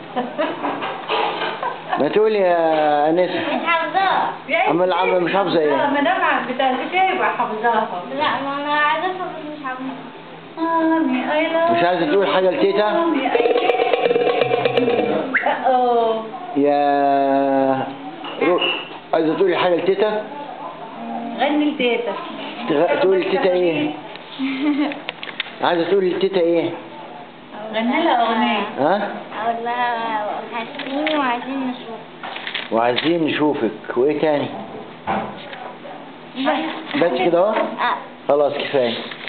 ما تقولي يا أنسة مش حافظاها أما العم مش حافظة إيه؟ ما دام بتاع الكتاب يبقى حافظاها لا ما انا عايزه افهم بس مش حافظاها مامي اي لاف مش عايزة تقول حاجة لتيتا؟ مامي اه يا رو- عايزة تقولي حاجة لتيتا؟ غني لتيتا تغ- تقولي لتيتا إيه؟ عايزة تقولي لتيتا إيه؟ غني لها اغنيه ها؟ اقول لها حاسين وعايزين نشوف وعايزين نشوفك وإيه تاني؟ بس كده أهو؟ اه خلاص كفاية